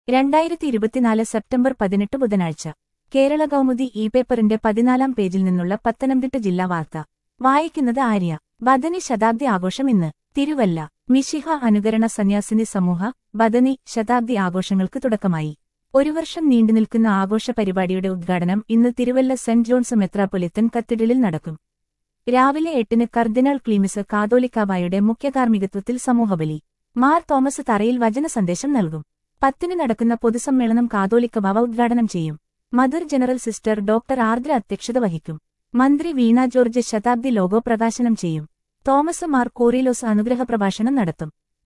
രണ്ടായിരത്തി ഇരുപത്തിനാല് സെപ്റ്റംബർ പതിനെട്ട് ബുധനാഴ്ച കേരള കൗമുദി ഇ പേപ്പറിന്റെ പതിനാലാം പേജിൽ നിന്നുള്ള പത്തനംതിട്ട ജില്ലാ വാർത്ത വായിക്കുന്നത് ആര്യ ബദനി ശതാബ്ദി ആഘോഷം ഇന്ന് തിരുവല്ല മിഷിഹ അനുകരണ സന്യാസിനി സമൂഹ ബദനി ശതാബ്ദി ആഘോഷങ്ങൾക്ക് തുടക്കമായി ഒരു വർഷം നീണ്ടുനിൽക്കുന്ന ആഘോഷ പരിപാടിയുടെ ഉദ്ഘാടനം ഇന്ന് തിരുവല്ല സെന്റ് ജോൺസ് മെത്രാപ്പൊലിത്തൻ കത്തീഡ്രലിൽ നടക്കും രാവിലെ എട്ടിന് കർദിനാൾ ക്ലീമിസ് കാതോലിക്കാബായുടെ മുഖ്യകാർമ്മികത്വത്തിൽ സമൂഹബലി മാർ തോമസ് തറയിൽ വചന സന്ദേശം നൽകും പത്തിന് നടക്കുന്ന പൊതുസമ്മേളനം കാതോലിക്ക ബാവ ഉദ്ഘാടനം ചെയ്യും mother general sister doctor Ardra അധ്യക്ഷത വഹിക്കും മന്ത്രി വീണ ജോർജ് ശതാബ്ദി ലോഗോ പ്രകാശനം ചെയ്യും തോമസ് മാർ കോറിലോസ് അനുഗ്രഹ പ്രഭാഷണം നടത്തും